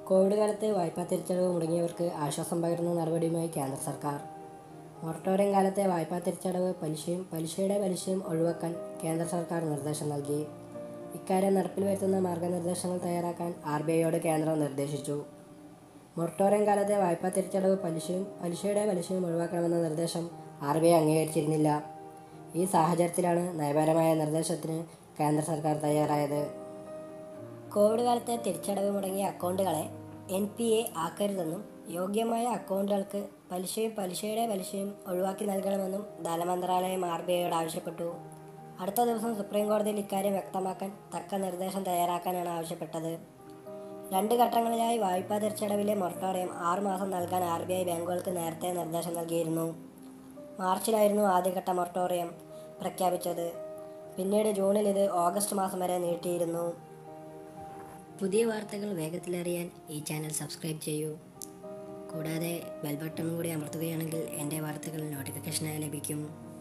Covid കാലത്ത് വായ്പാ തിരിച്ചടവ് മുടങ്ങിയവർക്ക് ആശ്വാസം പകരുന്ന നടപടിയുമായി കേന്ദ്ര സർക്കാർ മൊറട്ടോറിയം കാലത്തെ വായ്പാ തിരിച്ചടവ് പലിശയും പലിശയുടെ പലിശയും ഒഴിവാക്കാൻ കേന്ദ്ര സർക്കാർ നിർദ്ദേശം നൽകി ഇക്കാര്യം നടപ്പിൽ വരുത്തുന്ന മാർഗനിർദ്ദേശങ്ങൾ തയ്യാറാക്കാൻ ആർ ബി ഐയോട് കേന്ദ്രം നിർദ്ദേശിച്ചു മൊറട്ടോറിയം കാലത്തെ വായ്പാ തിരിച്ചടവ് പലിശയും പലിശയുടെ പലിശയും ഒഴിവാക്കണമെന്ന നിർദ്ദേശം ആർ ബി ഐ അംഗീകരിച്ചിരുന്നില്ല ഈ സാഹചര്യത്തിലാണ് നയപരമായ നിർദ്ദേശത്തിന് കേന്ദ്ര സർക്കാർ തയ്യാറായത് കോവിഡ് കാലത്തെ തിരിച്ചടവ് മുടങ്ങിയ അക്കൗണ്ടുകളെ എൻ പി എ ആക്കരുതെന്നും യോഗ്യമായ അക്കൗണ്ടുകൾക്ക് പലിശയും പലിശയുടെ പലിശയും ഒഴിവാക്കി നൽകണമെന്നും ധനമന്ത്രാലയം ആർ ബി ഐയോട് ആവശ്യപ്പെട്ടു അടുത്ത ദിവസം സുപ്രീം കോടതിയിൽ ഇക്കാര്യം വ്യക്തമാക്കാൻ തക്ക നിർദ്ദേശം തയ്യാറാക്കാനാണ് ആവശ്യപ്പെട്ടത് രണ്ട് ഘട്ടങ്ങളിലായി വായ്പാ തിരിച്ചടവിലെ മൊറട്ടോറിയം ആറ് മാസം നൽകാൻ ആർ ബി ഐ ബാങ്കുകൾക്ക് നേരത്തെ നിർദ്ദേശം നൽകിയിരുന്നു മാർച്ചിലായിരുന്നു ആദ്യഘട്ട മൊറട്ടോറിയം പ്രഖ്യാപിച്ചത് പിന്നീട് ജൂണിൽ ഇത് ഓഗസ്റ്റ് മാസം വരെ നീട്ടിയിരുന്നു പുതിയ വാർത്തകൾ വേഗത്തിലറിയാൻ ഈ ചാനൽ സബ്സ്ക്രൈബ് ചെയ്യൂ കൂടാതെ ബെൽ ബട്ടൺ കൂടി അമർത്തുകയാണെങ്കിൽ എൻ്റെ വാർത്തകൾ നോട്ടിഫിക്കേഷനായി ലഭിക്കും